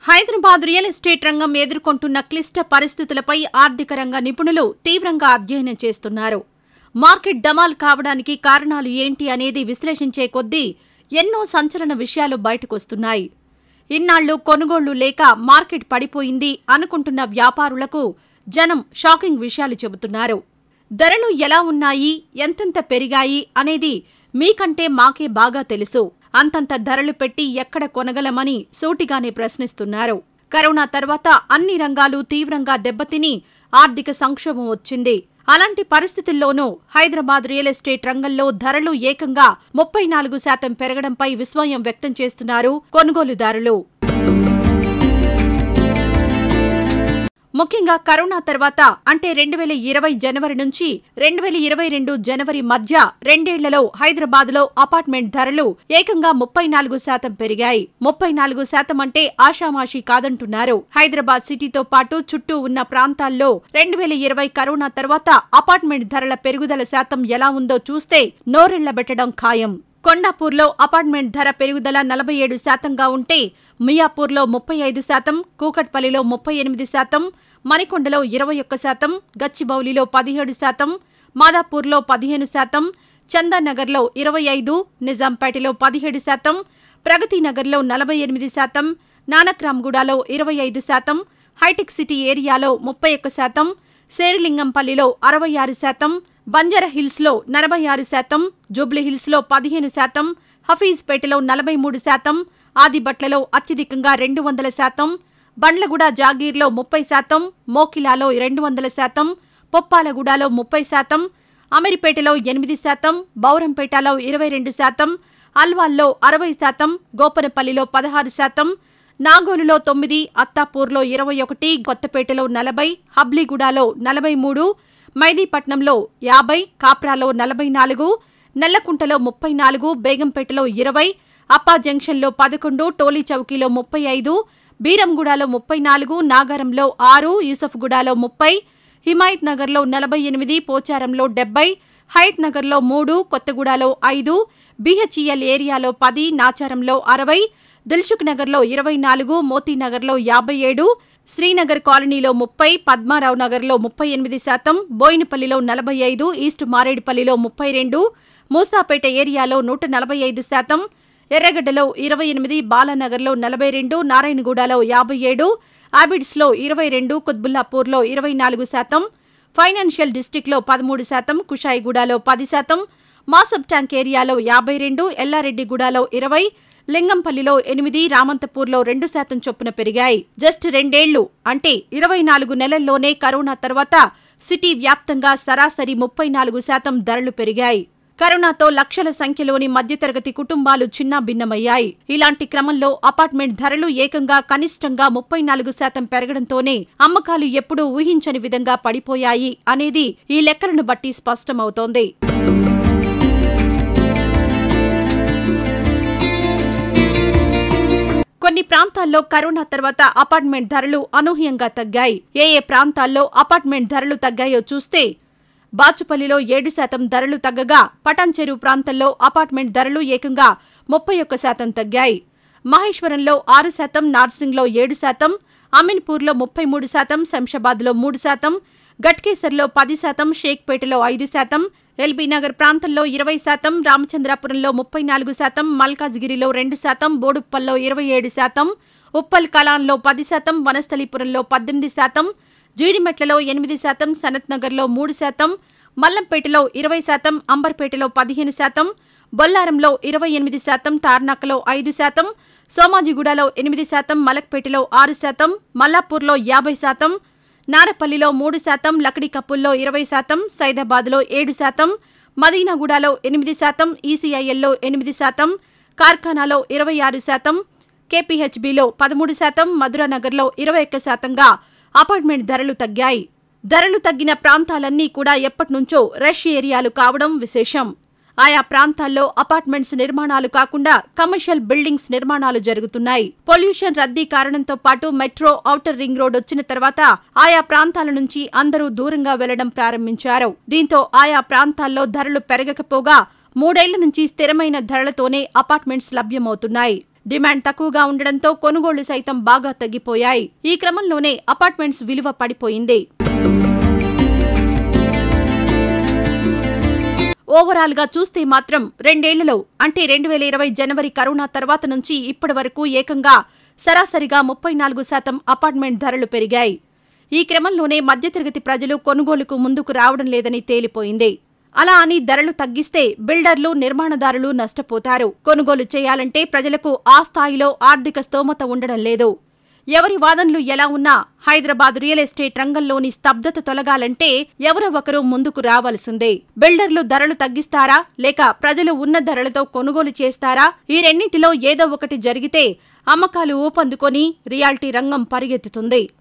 Hyderabad real estate రంగం ఎదుర్కొంటున్న క్లిష్ట పరిస్థితులపై ఆర్థిక రంగ నిపుణులు తీవ్రంగా అధ్యయనం చేస్తున్నారు మార్కెట్ డమాల్ కావడానికి కారణాలు ఏంటి అనేది విశ్లేషించే కొద్దీ ఎన్నో సంచలన విషయాలు బయటకొస్తున్నాయి ఇన్నాళ్లు కొనుగోళ్లు లేక మార్కెట్ పడిపోయింది అనుకుంటున్న వ్యాపారులకు జనం షాకింగ్ విషయాలు చెబుతున్నారు ధరలు ఎలా ఉన్నాయి ఎంతెంత పెరిగాయి అనేది మీకంటే మాకే బాగా తెలుసు అంతంత ధరలు పెట్టి ఎక్కడ కొనగలమని సూటిగానే ప్రశ్నిస్తున్నారు కరోనా తర్వాత అన్ని రంగాలు తీవ్రంగా దెబ్బతిని ఆర్థిక సంక్షోభం వచ్చింది అలాంటి పరిస్థితుల్లోనూ హైదరాబాద్ రియల్ ఎస్టేట్ రంగంలో ధరలు ఏకంగా ముప్పై నాలుగు శాతం పెరగడంపై విస్మయం వ్యక్తం చేస్తున్నారు కొనుగోలుదారులు ముఖ్యంగా కరోనా తర్వాత అంటే రెండు వేల ఇరవై జనవరి నుంచి రెండు వేల ఇరవై రెండు జనవరి మధ్య రెండేళ్లలో హైదరాబాద్లో అపార్ట్మెంట్ ధరలు ఏకంగా ముప్పై నాలుగు శాతం పెరిగాయి ముప్పై నాలుగు శాతం అంటే ఆషామాషీ కాదంటున్నారు హైదరాబాద్ సిటీతో పాటు చుట్టూ ఉన్న ప్రాంతాల్లో రెండు వేల ఇరవై కరోనా తర్వాత అపార్ట్మెంట్ ధరల పెరుగుదల శాతం ఎలా ఉందో చూస్తే నోరెళ్లబెట్టడం ఖాయం కొండాపూర్లో అపార్ట్మెంట్ ధర పెరుగుదల నలభై ఏడు శాతంగా ఉంటే మియాపూర్లో ముప్పై ఐదు శాతం కూకట్పల్లిలో ముప్పై ఎనిమిది శాతం మణికొండలో ఇరవై ఒక్క శాతం గచ్చిబౌలిలో పదిహేడు శాతం మాదాపూర్లో పదిహేను శాతం చందానగర్లో ఇరవై ఐదు నిజాంపేటలో పదిహేడు శాతం ప్రగతి నగర్లో నలభై ఎనిమిది శాతం నానక్రామ్గూడలో ఇరవై ఐదు శాతం హైటెక్ సిటీ ఏరియాలో ముప్పై ఒక్క శాతం శేరిలింగంపల్లిలో అరవై ఆరు శాతం బంజారా హిల్స్లో నలభై ఆరు శాతం జూబ్లీహిల్స్లో పదిహేను శాతం హఫీజ్పేటలో నలభై మూడు శాతం ఆదిబట్లలో అత్యధికంగా రెండు వందల శాతం బండ్లగూడ జాగీర్లో ముప్పై శాతం మోకిలాలో రెండు వందల శాతం పొప్పాలగూడలో ముప్పై శాతం అమీర్పేటలో ఎనిమిది శాతం బౌరంపేటలో ఇరవై రెండు శాతం అల్వాల్లో అరవై శాతం గోపనపల్లిలో పదహారు శాతం నాగోలులో తొమ్మిది అత్తాపూర్లో ఇరవై ఒకటి కొత్తపేటలో నలభై హబ్లీగూడలో నలభై మూడు మైదీపట్నంలో యాభై కాప్రాలో నలభై నాలుగు నల్లకుంటలో ముప్పై నాలుగు బేగంపేటలో ఇరవై అప్పా జంక్షన్లో పదకొండు టోలీ చౌకీలో ముప్పై ఐదు బీరంగూడలో ముప్పై నాలుగు నాగారంలో ఆరు యూసఫ్గూడలో ముప్పై హిమాయత్ నగర్లో నలభై ఎనిమిది పోచారంలో డెబ్బై హయత్ నగర్లో మూడు కొత్తగూడలో ఐదు బీహెచ్ఈఎల్ ఏరియాలో పది నాచారంలో అరవై దిల్సుఖ్ నగర్లో ఇరవై నాలుగు మోతీనగర్లో యాభై ఏడు శ్రీనగర్ కాలనీలో ముప్పై పద్మారావు నగర్లో ముప్పై ఎనిమిది శాతం బోయినపల్లిలో నలభై ఐదు ఈస్ట్ మారేడుపల్లిలో ముప్పై రెండు మూసాపేట ఏరియాలో నూట నలభై ఐదు శాతం ఎర్రగడ్డలో ఇరవై ఎనిమిది బాలానగర్లో నలభై రెండు నారాయణగూడలో యాభై ఏడు ఆబిడ్స్లో ఇరవై రెండు కుత్బుల్లాపూర్లో ఇరవై నాలుగు శాతం ఫైనాన్షియల్ డిస్టిక్లో పదమూడు శాతం కుషాయిగూడలో పది శాతం మాసబ్ ట్యాంక్ ఏరియాలో యాభై రెండు ఎల్లారెడ్డిగూడలో ఇరవై లింగంపల్లిలో ఎనిమిది రామంతపూర్లో రెండు శాతం చొప్పున పెరిగాయి జస్ట్ రెండేళ్లు అంటే ఇరవై నాలుగు నెలల్లోనే కరోనా తర్వాత సిటీ వ్యాప్తంగా సరాసరి ముప్పై నాలుగు శాతం ధరలు పెరిగాయి కరోనాతో లక్షల సంఖ్యలోని మధ్యతరగతి కుటుంబాలు చిన్నాభిన్నమయ్యాయి ఇలాంటి క్రమంలో అపార్ట్మెంట్ ధరలు ఏకంగా కనిష్టంగా ముప్పై నాలుగు శాతం పెరగడంతోనే అమ్మకాలు ఎప్పుడూ ఊహించని విధంగా పడిపోయాయి అనేది ఈ లెక్కలను బట్టి స్పష్టమవుతోంది కొన్ని ప్రాంతాల్లో కరోనా తర్వాత అపార్ట్మెంట్ ధరలు అనూహ్యంగా తగ్గాయి ఏ ఏ ప్రాంతాల్లో అపార్ట్మెంట్ ధరలు తగ్గాయో చూస్తే బాచుపల్లిలో ఏడు శాతం ధరలు తగ్గగా పటాన్చెరు ప్రాంతంలో అపార్ట్మెంట్ ధరలు ఏకంగా ముప్పై ఒక్క శాతం తగ్గాయి మహేశ్వరంలో ఆరు శాతం నార్సింగ్లో ఏడు శాతం అమీన్పూర్లో ముప్పై మూడు శాతం శంషాబాద్లో మూడు శాతం గట్కేసర్లో పది శాతం షేక్పేటలో ఐదు శాతం ఎల్బీనగర్ ప్రాంతంలో ఇరవై శాతం రామచంద్రాపురంలో ముప్పై నాలుగు శాతం మల్కాజ్గిరిలో రెండు శాతం బోడుప్పల్లో ఇరవై ఏడు శాతం ఉప్పల్ కలాన్లో పది శాతం వనస్థలీపురంలో పద్దెనిమిది శాతం జీడిమెట్లలో ఎనిమిది శాతం సనత్ నగర్లో మూడు శాతం మల్లంపేటలో ఇరవై శాతం అంబర్పేటలో పదిహేను శాతం బొల్లారంలో ఇరవై ఎనిమిది శాతం తార్నాకలో ఐదు శాతం సోమాజిగూడలో ఎనిమిది శాతం మలక్పేటలో ఆరు శాతం మల్లాపూర్లో యాభై శాతం నారపల్లిలో మూడు శాతం లకడికప్పుల్లో ఇరవై శాతం సైదాబాద్లో ఏడు శాతం మదీనాగూడలో ఎనిమిది శాతం ఈసీఐఎల్లో ఎనిమిది శాతం కార్ఖానాలో ఇరవై ఆరు శాతం కేపీహెచ్బీలో పదమూడు శాతం మధురానగర్లో ఇరవై ఒక్క శాతంగా అపార్ట్మెంట్ ధరలు తగ్గాయి ధరలు తగ్గిన ప్రాంతాలన్నీ కూడా ఎప్పటినుంచో రష్ ఏరియాలు కావడం విశేషం ఆయా ప్రాంతాల్లో అపార్ట్మెంట్స్ నిర్మాణాలు కాకుండా కమర్షియల్ బిల్డింగ్స్ నిర్మాణాలు జరుగుతున్నాయి పొల్యూషన్ రద్దీ కారణంతో పాటు మెట్రో ఔటర్ రింగ్ రోడ్ వచ్చిన తర్వాత ఆయా ప్రాంతాల నుంచి అందరూ దూరంగా వెళ్లడం ప్రారంభించారు దీంతో ఆయా ప్రాంతాల్లో ధరలు పెరగకపోగా మూడేళ్ల నుంచి స్థిరమైన ధరలతోనే అపార్ట్మెంట్స్ లభ్యమవుతున్నాయి డిమాండ్ తక్కువగా ఉండడంతో కొనుగోళ్లు సైతం బాగా తగ్గిపోయాయి ఈ క్రమంలోనే అపార్ట్మెంట్స్ విలువ పడిపోయింది ఓవరాల్ గా చూస్తే మాత్రం రెండేళ్లలో అంటే రెండు వేల ఇరవై జనవరి కరోనా తర్వాత నుంచి ఇప్పటి వరకు ఏకంగా సరాసరిగా ముప్పై నాలుగు శాతం అపార్ట్మెంట్ ధరలు పెరిగాయి ఈ క్రమంలోనే మధ్యతరగతి ప్రజలు కొనుగోలుకు ముందుకు రావడం లేదని తేలిపోయింది అలా అని ధరలు తగ్గిస్తే బిల్డర్లు నిర్మాణదారులు నష్టపోతారు కొనుగోలు చేయాలంటే ప్రజలకు ఆ స్థాయిలో ఆర్థిక స్తోమత ఉండడం లేదు ఎవరి వాదనలు ఎలా ఉన్నా హైదరాబాద్ రియల్ ఎస్టేట్ రంగంలోని స్తబ్దత తొలగాలంటే ఎవరో ఒకరు ముందుకు రావాల్సిందే బిల్డర్లు ధరలు తగ్గిస్తారా లేక ప్రజలు ఉన్న ధరలతో కొనుగోలు చేస్తారా ఈ రెండింటిలో ఏదో ఒకటి జరిగితే అమ్మకాలు ఊపందుకొని రియాల్టీ రంగం పరిగెత్తుతుంది